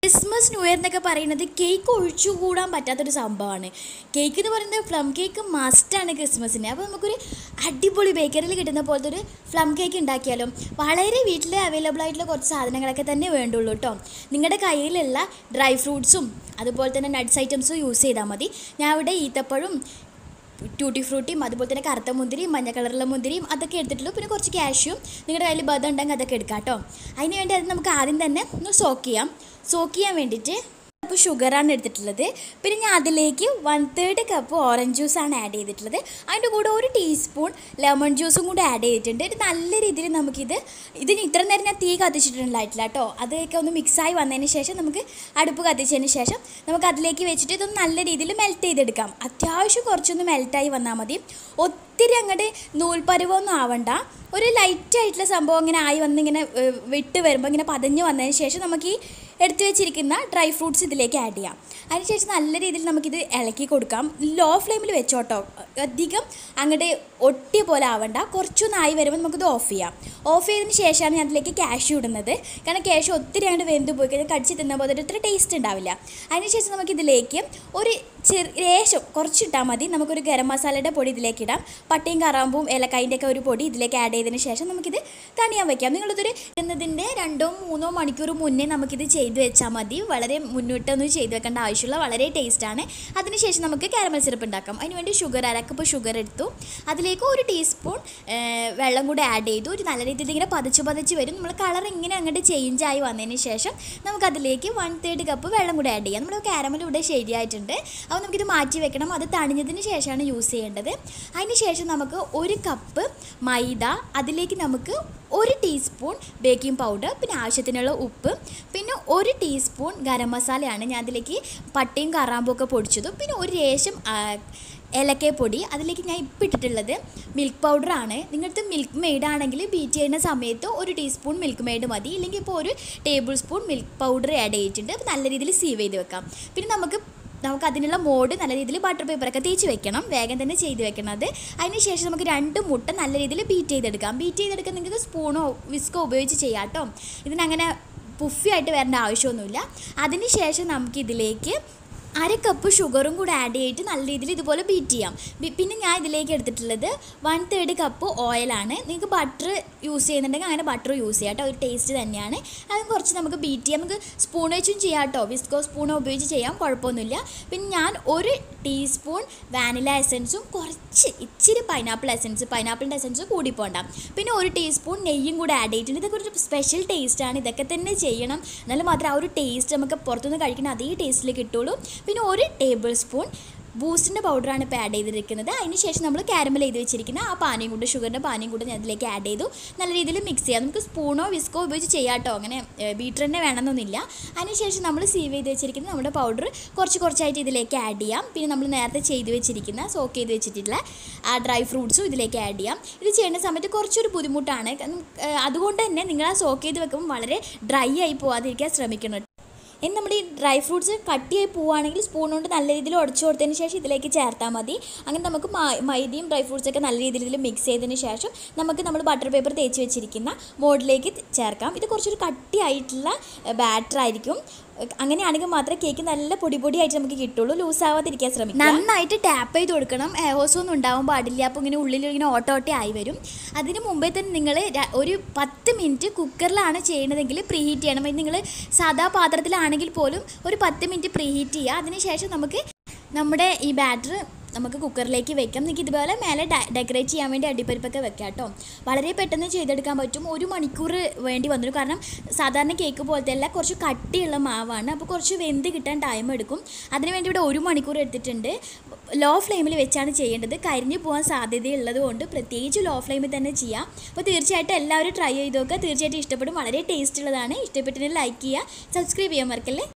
Christmas new year എന്നൊക്കെ പറയുന്നത് cake ഒഴിച്ചുകൂടാൻ പറ്റാത്തൊരു സംഭവമാണ് കേക്ക് എന്ന് പറയുന്നത് പ്ലം കേക്ക് മസ്റ്റാണ് ക്രിസ്മസിന് അപ്പോൾ നമുക്കൊരു അടിപൊളി ബേക്കറിയിൽ കിട്ടുന്ന പോലത്തെ ഒരു പ്ലം കേക്ക് ഉണ്ടാക്കിയാലോ വളരെ വീട്ടിൽ അവൈലബിൾ ആയിട്ടുള്ള കുറച്ച് സാധനങ്ങളൊക്കെ തന്നെ വേണ്ടുള്ളൂ കേട്ടോ നിങ്ങളുടെ കയ്യിലുള്ള ഡ്രൈ ഫ്രൂട്ട്സും അതുപോലെ തന്നെ നട്ട്സ് ഐറ്റംസും യൂസ് ചെയ്താൽ മതി ഞാൻ ഇവിടെ ഈത്തപ്പഴം ട്യൂട്ടി ഫ്രൂട്ടിയും അതുപോലെ തന്നെ കറുത്ത മുന്തിരിയും മഞ്ഞ കളറുള്ള മുന്തിരിയും അതൊക്കെ എടുത്തിട്ടുള്ളൂ പിന്നെ കുറച്ച് ക്യാഷ്യും നിങ്ങളുടെ കയ്യിൽ ബദം ഉണ്ടെങ്കിൽ അതൊക്കെ എടുക്കാം കേട്ടോ അതിന് വേണ്ടി അത് നമുക്ക് ആദ്യം തന്നെ ഒന്ന് സോക്ക് ചെയ്യാം സോക്ക് ചെയ്യാൻ വേണ്ടിയിട്ട് കപ്പ് ഷുഗറാണ് എടുത്തിട്ടുള്ളത് പിന്നെ ഞാൻ അതിലേക്ക് വൺ തേർഡ് കപ്പ് ഓറഞ്ച് ജ്യൂസാണ് ആഡ് ചെയ്തിട്ടുള്ളത് അതിൻ്റെ കൂടെ ഒരു ടീസ്പൂൺ ലെമൺ ജ്യൂസും കൂടെ ആഡ് ചെയ്തിട്ടുണ്ട് ഇത് നല്ല രീതിയിൽ നമുക്കിത് ഇതിന് ഇത്ര നേരം ഞാൻ തീ കത്തിച്ചിട്ടുണ്ടായിട്ടില്ല കേട്ടോ അതൊക്കെ ഒന്ന് മിക്സായി വന്നതിന് ശേഷം നമുക്ക് അടുപ്പ് കത്തിച്ചതിന് ശേഷം നമുക്ക് അതിലേക്ക് വെച്ചിട്ട് ഇതൊന്ന് നല്ല രീതിയിൽ മെൽറ്റ് ചെയ്തെടുക്കാം അത്യാവശ്യം കുറച്ചൊന്ന് മെൽറ്റായി വന്നാൽ മതി ഒത്തിരി അങ്ങോട്ട് നൂൽപ്പരുവൊന്നും ആവണ്ട ഒരു ലൈറ്റ് ആയിട്ടുള്ള സംഭവം ഇങ്ങനെ ആയി വന്ന് ഇങ്ങനെ ഏഹ്, വിട്ട് വരുമ്പോൾ ഇങ്ങനെ പതഞ്ഞ് വന്നതിന് ശേഷം നമുക്ക് ഈ എടുത്തു വെച്ചിരിക്കുന്ന ഡ്രൈ ഫ്രൂട്ട്സ് ഇതിലേക്ക് ആഡ് ചെയ്യാം അതിനുശേഷം നല്ല രീതിയിൽ നമുക്കിത് ഇളക്കി കൊടുക്കാം ലോ ഫ്ലെയിമിൽ വെച്ചോട്ടോ അധികം അങ്ങോട്ട് ഒട്ടിയ പോലെ ആവണ്ട കുറച്ചൊന്ന് ആയി വരുമ്പോൾ നമുക്കിത് ഓഫ് ചെയ്യാം ഓഫ് ചെയ്തതിന് ശേഷമാണ് ഞാൻ അതിലേക്ക് ക്യാഷ് ഇടുന്നത് കാരണം ക്യാഷ് ഒത്തിരി അങ്ങോട്ട് വെന്ത് പോയി കഴിഞ്ഞാൽ കടിച്ച് തിന്ന പോലെ ഇത്ര ടേസ്റ്റ് ഉണ്ടാവില്ല അതിനുശേഷം നമുക്കിതിലേക്ക് ഒരു ചെറിയ ലേശം കുറച്ചിട്ടാൽ മതി നമുക്കൊരു ഗരം മസാലയുടെ പൊടി ഇതിലേക്ക് ഇടാം പട്ടയും കറാമ്പും ഏലക്കായിൻ്റെ ഒക്കെ ഒരു പൊടി ഇതിലേക്ക് ആഡ് ചെയ്തതിന് ശേഷം നമുക്കിത് തണിയാൻ വെക്കാം നിങ്ങളിതൊരു എന്നതിൻ്റെ രണ്ടോ മൂന്നോ മണിക്കൂർ മുന്നേ നമുക്കിത് ചെയ്ത് വെച്ചാൽ മതി വളരെ മുന്നോട്ടൊന്നും ചെയ്ത് വെക്കേണ്ട ആവശ്യമുള്ള വളരെ ടേസ്റ്റാണ് അതിനുശേഷം നമുക്ക് കാരമൽ സിറപ്പ് ഉണ്ടാക്കാം അതിനുവേണ്ടി ഷുഗർ അരക്കപ്പ് ഷുഗർ എടുത്തു അതിലേക്ക് ഒരു ടീസ്പൂൺ വെള്ളം കൂടെ ആഡ് ചെയ്തു ഒരു നല്ല രീതിയിൽ ഇങ്ങനെ പതച്ച് പതച്ച് വരും നമ്മൾ കളർ ഇങ്ങനെ അങ്ങോട്ട് ചേഞ്ച് ആയി വന്നതിന് ശേഷം നമുക്കതിലേക്ക് വൺ തേർഡ് കപ്പ് വെള്ളം കൂടെ ആഡ് ചെയ്യാം നമ്മുടെ കാരമൽ ഇവിടെ ശരിയായിട്ടുണ്ട് അപ്പോൾ നമുക്കിത് മാറ്റി വെക്കണം അത് തണിഞ്ഞതിന് ശേഷമാണ് യൂസ് ചെയ്യേണ്ടത് അതിന് ശേഷം നമുക്ക് ഒരു കപ്പ് മൈദ അതിലേക്ക് നമുക്ക് ഒരു ടീസ്പൂൺ ബേക്കിംഗ് പൗഡർ പിന്നെ ആവശ്യത്തിനുള്ള ഉപ്പ് പിന്നെ ഒരു ടീസ്പൂൺ ഗരം മസാലയാണ് ഞാൻ അതിലേക്ക് പട്ടയും കറാമ്പും ഒക്കെ പൊടിച്ചതും പിന്നെ ഒരു രേശം ഏലക്കപ്പൊടി അതിലേക്ക് ഞാൻ ഇപ്പം ഇട്ടിട്ടുള്ളത് മിൽക്ക് പൗഡറാണ് നിങ്ങളുടെ മിൽക്ക് മെയ്ഡ് ആണെങ്കിൽ ബീറ്റ് ചെയ്യുന്ന സമയത്ത് ഒരു ടീസ്പൂൺ മിൽക്ക് മെയ്ഡ് മതി ഇല്ലെങ്കിൽ ഇപ്പോൾ ഒരു tablespoon milk powder add ചെയ്തിട്ടുണ്ട് അപ്പോൾ നല്ല രീതിയിൽ സീവ് ചെയ്ത് വെക്കാം പിന്നെ നമുക്ക് നമുക്ക് അതിനുള്ള മോഡ് നല്ല രീതിയിൽ ബട്ടർ പേപ്പറൊക്കെ തേച്ച് വെക്കണം വേഗം തന്നെ ചെയ്ത് വെക്കണം അത് അതിന് ശേഷം നമുക്ക് രണ്ട് മുട്ട നല്ല രീതിയിൽ ബീറ്റ് ചെയ്തെടുക്കാം ബീറ്റ് ചെയ്തെടുക്കാൻ നിങ്ങൾക്ക് സ്പൂണോ വിസ്കോ ഉപയോഗിച്ച് ചെയ്യാം കേട്ടോ ഇതിനങ്ങനെ പുഫിയായിട്ട് വരേണ്ട ആവശ്യമൊന്നുമില്ല അതിന് ശേഷം നമുക്കിതിലേക്ക് അര കപ്പ് ഷുഗറും കൂടെ ആഡ് ചെയ്തിട്ട് നല്ല രീതിയിൽ ഇതുപോലെ ബീറ്റ് ചെയ്യാം ബി- പിന്നെ ഞാൻ ഇതിലേക്ക് എടുത്തിട്ടുള്ളത് വൺ തേർഡ് കപ്പ് ഓയിലാണ് നിങ്ങൾക്ക് ബട്ടർ യൂസ് ചെയ്യുന്നുണ്ടെങ്കിൽ അങ്ങനെ ബട്ടർ യൂസ് ചെയ്യാം കേട്ടോ ഒരു ടേസ്റ്റ് തന്നെയാണ് അത് കുറച്ച് നമുക്ക് ബീറ്റ് ചെയ്യാം നമുക്ക് സ്പൂൺ വെച്ചും ചെയ്യാം കേട്ടോ വിസ്കോ സ്പൂണോ ഉപയോഗിച്ച് ചെയ്യാം കുഴപ്പമൊന്നുമില്ല പിന്നെ ഞാൻ ഒരു ടീസ്പൂൺ വാനില എസൻസും കുറച്ച് ഇച്ചിരി പൈനാപ്പിൾ എസൻസ് പൈനാപ്പിളിൻ്റെ എസൻസ് കൂടി പോണ്ട പിന്നെ ഒരു ടീസ്പൂൺ നെയ്യും കൂടെ ആഡ് ചെയ്തിട്ടുണ്ട് ഇതൊക്കെ ഒരു സ്പെഷ്യൽ ടേസ്റ്റാണ് ഇതൊക്കെ തന്നെ ചെയ്യണം എന്നാലും മാത്രമേ ആ ഒരു ടേസ്റ്റ് നമുക്ക് പുറത്തുനിന്ന് കഴിക്കുന്ന അതേ ടേസ്റ്റിൽ കിട്ടുള്ളൂ പിന്നെ ഒരു ടേബിൾ സ്പൂൺ ബൂസ്റ്റിൻ്റെ പൗഡറാണ് ഇപ്പോൾ ആഡ് ചെയ്തിരിക്കുന്നത് അതിന് ശേഷം നമ്മൾ കാരമൽ ചെയ്ത് വെച്ചിരിക്കുന്ന ആ പാനിയും കൂടെ ഷുഗറിൻ്റെ പാനിയും കൂടെ ഞാൻ അതിലേക്ക് ആഡ് ചെയ്തു നല്ല രീതിയിൽ മിക്സ് ചെയ്യാം നമുക്ക് സ്പൂണോ വിസ്കോ ഉപയോഗിച്ച് ചെയ്യാം കേട്ടോ അങ്ങനെ ബീറ്റർ തന്നെ വേണമെന്നൊന്നുമില്ല അതിനുശേഷം നമ്മൾ സീവ് ചെയ്ത് വെച്ചിരിക്കുന്ന നമ്മുടെ പൗഡർ കുറച്ച് കുറച്ചായിട്ട് ഇതിലേക്ക് ആഡ് ചെയ്യാം പിന്നെ നമ്മൾ നേരത്തെ ചെയ്ത് വെച്ചിരിക്കുന്ന സോക്ക് ചെയ്ത് വെച്ചിട്ടുള്ള ആ ഡ്രൈ ഫ്രൂട്ട്സും ഇതിലേക്ക് ആഡ് ചെയ്യാം ഇത് ചെയ്യുന്ന സമയത്ത് കുറച്ചൊരു ബുദ്ധിമുട്ടാണ് കാരണം, ഏഹ്, അതുകൊണ്ട് തന്നെ നിങ്ങൾ ആ സോക്ക് ചെയ്ത് വെക്കുമ്പോൾ വളരെ ഡ്രൈ ആയി പോവാതിരിക്കാൻ ശ്രമിക്കണം ഇനി നമ്മുടെ ഈ ഡ്രൈ ഫ്രൂട്ട്സ് കട്ടിയായി പോവുകയാണെങ്കിൽ സ്പൂൺ കൊണ്ട് നല്ല രീതിയിൽ ഉടച്ചു കൊടുത്തതിന് ശേഷം ഇതിലേക്ക് ചേർത്താൽ മതി അങ്ങനെ നമുക്ക് മ- മൈദയും ഡ്രൈ ഫ്രൂട്ട്സൊക്കെ നല്ല രീതിയിൽ മിക്സ് ചെയ്തതിന് ശേഷം നമുക്ക് നമ്മൾ ബട്ടർ പേപ്പർ തേച്ച് വെച്ചിരിക്കുന്ന മോഡിലേക്ക് ചേർക്കാം ഇത് കുറച്ചൊരു കട്ടിയായിട്ടുള്ള ബാറ്റർ ആയിരിക്കും അങ്ങനെയാണെങ്കിൽ മാത്രമേ കേക്ക് നല്ല പൊടി പൊടിയായിട്ട് നമുക്ക് കിട്ടുള്ളൂ ലൂസ് ആവാതിരിക്കാൻ ശ്രമിക്കുക നന്നായിട്ട് ടാപ്പ് ചെയ്ത് കൊടുക്കണം എയർ ഹോസ് ഒന്നും ഉണ്ടാവാൻ പാടില്ല അപ്പോൾ ഇങ്ങനെ ഉള്ളിൽ ഇങ്ങനെ ഓട്ടോ ഓട്ടി ആയി വരും അതിന് മുമ്പേ തന്നെ നിങ്ങൾ ഒരു പത്ത് മിനിറ്റ് കുക്കറിലാണ് ചെയ്യണതെങ്കിൽ പ്രീ ഹീറ്റ് ചെയ്യണം ഇത് നിങ്ങൾ സാധാ പാത്രത്തിലാണെങ്കിൽ പോലും ഒരു പത്ത് മിനിറ്റ് പ്രീ ഹീറ്റ് ചെയ്യുക അതിനുശേഷം നമുക്ക് നമ്മുടെ ഈ ബാറ്റർ നമുക്ക് കുക്കറിലേക്ക് വെക്കാം നിങ്ങൾക്ക് ഇതുപോലെ മേലെ ഡെക്കറേറ്റ് ചെയ്യാൻ വേണ്ടി അടിപ്പരിപ്പൊക്കെ വെക്കാം കേട്ടോ വളരെ പെട്ടെന്ന് ചെയ്തെടുക്കാൻ പറ്റും ഒരു മണിക്കൂർ വേണ്ടി വന്നു കാരണം സാധാരണ കേക്ക് പോലത്തെ അല്ല കുറച്ച് കട്ടിയുള്ള മാവാണ് അപ്പോൾ കുറച്ച് വെന്ത് കിട്ടാൻ ടൈം എടുക്കും അതിന് വേണ്ടി ഇവിടെ ഒരു മണിക്കൂർ എടുത്തിട്ടുണ്ട് ലോ ഫ്ലെയിമിൽ വെച്ചാണ് ചെയ്യേണ്ടത് കരിഞ്ഞു പോകാൻ സാധ്യതയുള്ളത് കൊണ്ട് പ്രത്യേകിച്ച് ലോ ഫ്ലെയിമിൽ തന്നെ ചെയ്യാം അപ്പോൾ തീർച്ചയായിട്ടും എല്ലാവരും ട്രൈ ചെയ്ത് നോക്കുക തീർച്ചയായിട്ടും ഇഷ്ടപ്പെടും വളരെ ടേസ്റ്റ് ഉള്ളതാണ് ഇഷ്ടപ്പെട്ടിട്ടുണ്ടെങ്കിൽ ലൈക്ക് ചെയ്യുക സബ്സ്ക്രൈബ് ചെയ്യാൻ മറക്കല്ലേ